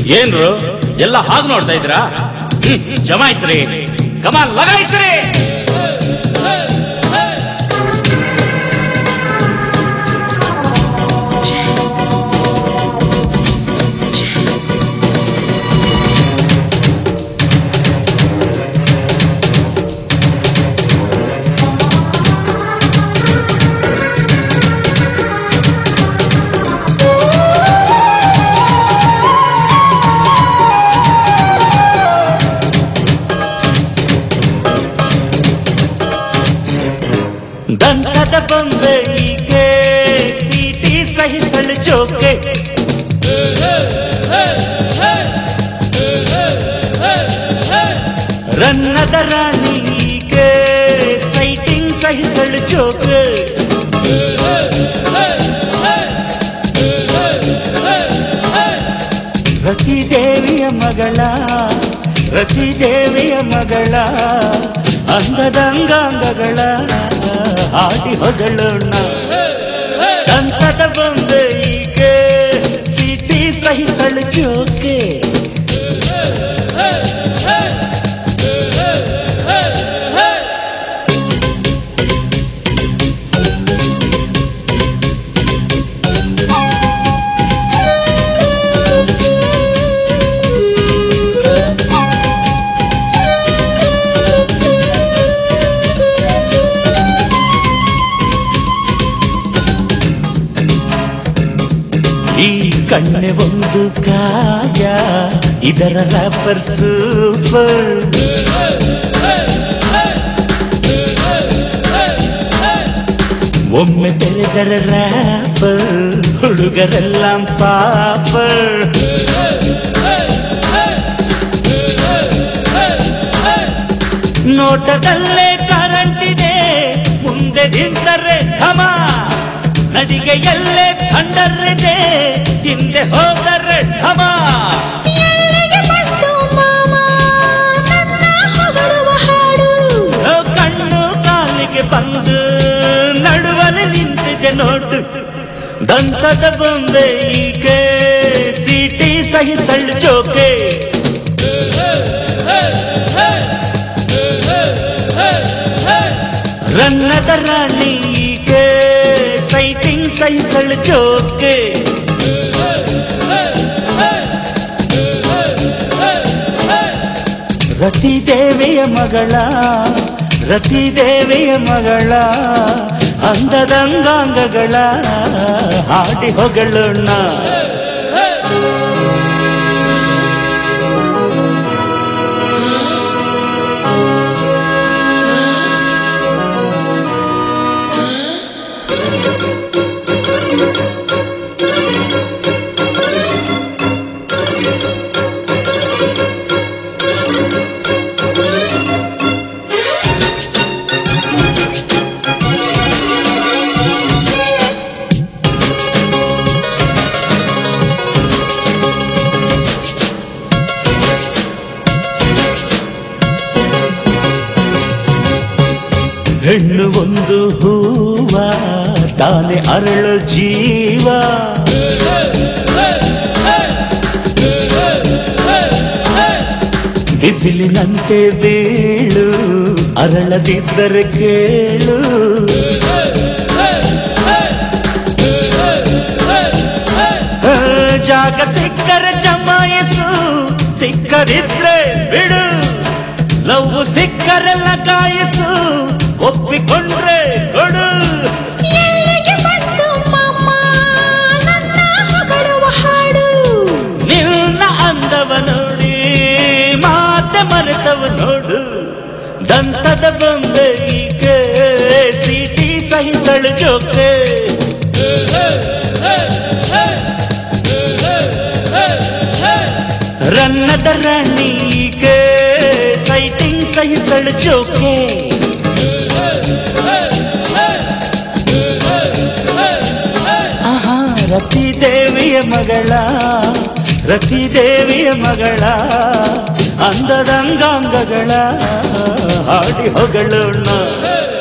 ಏನ್ರು ಎಲ್ಲ ಹಾಗೆ ನೋಡ್ತಾ ಇದ್ದೀರಾ ಹ್ಮ್, ಜಮಾಯಿಸ್ರಿ ಕಮಾಲ್ ಲಗಾಯಿಸ್ರಿ ದಂತದ ಬೊಂಬೆಗೆ ಸಿಟಿ ಸಹಿಸಲು ಜೋಕೆ ರನ್ನದ ರಾಣಿಗೆ ಸೈಟಿಂಗ್ ಸಹಿಸಲು ಜೋಕೆ ರತಿದೇವಿಯ ಮಗಳ ರತಿದೇವಿಯ ಮಗಳ ಅಂಗದ ಅಂಗಾಂಗಗಳ ಹಾಡಿ ಹೊಗಳೋಣ ದಂತದ ಬೊಂಬೆಗೆ ಸಿಟಿ ಸಹಿಸಲು ಜೋಕೆ ಈ ಕಣ್ಣೆ ಒಂದು ಕಾಯ ಇದರ ರ್ಯಾಪರ್ ಸೂಪರ್ ಒಮ್ಮೆ ತೆರೆದರ ರ್ಯಾಪರ್ ಹುಡುಗರೆಲ್ಲ ಪಾಪರ್ ನೋಟದಲ್ಲೇ ಕರೆಂಟ್ ಇದೆ ಮುಂದೆ ನಿಂತರೆ ಘಮ ನಡಿಗೆಯಲ್ಲೇ ಕಂಡರಿದೆ ಹಿಂದೆ ಹೋದರೆ ಢಮ ಎಲ್ಲಿಗೆ ಬಂತು ಮಾಮ ನನ್ನ ಹೊಗಳುವ ಹಾಡು ಓ ಕಣ್ಣು ಕಾಲಿಗೆ ಬಂದು ನಡುವಲ್ಲಿ ನಿಂತಿದೆ ನೋಡು ದಂತದ ಬೊಂಬೆ ಈಗ ಸಿಟಿ ಸಹಿಸಳು ಜೋಕೆ ರನ್ನದ ರಾಣಿಗೆ ಸೈಟಿಂಗ್ ಸಹಿಸಳು ಜೋಕೆ ರತಿದೇವಿಯ ಮಗಳ ರತಿದೇವಿಯ ಮಗಳ ಅಂಗದಂಗಾಂಗಗಳ ಹಾಡಿ ಹೊಗಳೋಣ ಹೆಣ್ಣು ಒಂದು ಹೂವ ತಾನೆ ಅರಳು ಜೀವ ಬಿಸಿಲಿನಂತೆ ಬೀಳು ಅರಳದಿದ್ದರೆ ಕೇಳು ಆ, ಜಾಗ ಸಿಕ್ಕರೆ ಜಮಾಯಿಸು ಸಿಕ್ಕದಿದ್ರೆ ಬಿಡು ಲವ್ ಸಿಕ್ಕರೆ ಲಗಾಯಿಸು ಒಪ್ಪಿಕೊಂಡ್ರೆ ಕೊಡು ಎಲ್ಲಿಗೆ ಬಂತು ಮಾಮ ನನ್ನ ಹೊಗಳುವ ಹಾಡು ನಿನ್ನ ಅಂದವ ನೋಡಿ ಮಾತೆ ಮರೆತವ ನೋಡು ದಂತದ ಬೊಂಬೆಗೆ ಸಿಟಿ ಸಹಿಸಳು ಜೋಕೆ ರನ್ನದ ರಾಣಿಗೆ ಸೈಟಿಂಗ್ ಸಹಿಸಳು ಜೋಕೆ ಆಹಾ ರತಿದೇವಿಯ ಮಗಳ ರತಿದೇವಿಯ ಮಗಳ ಅಂದದಂಗಾಂಗಗಳ ಹಾಡಿ ಹೊಗಳೋಣ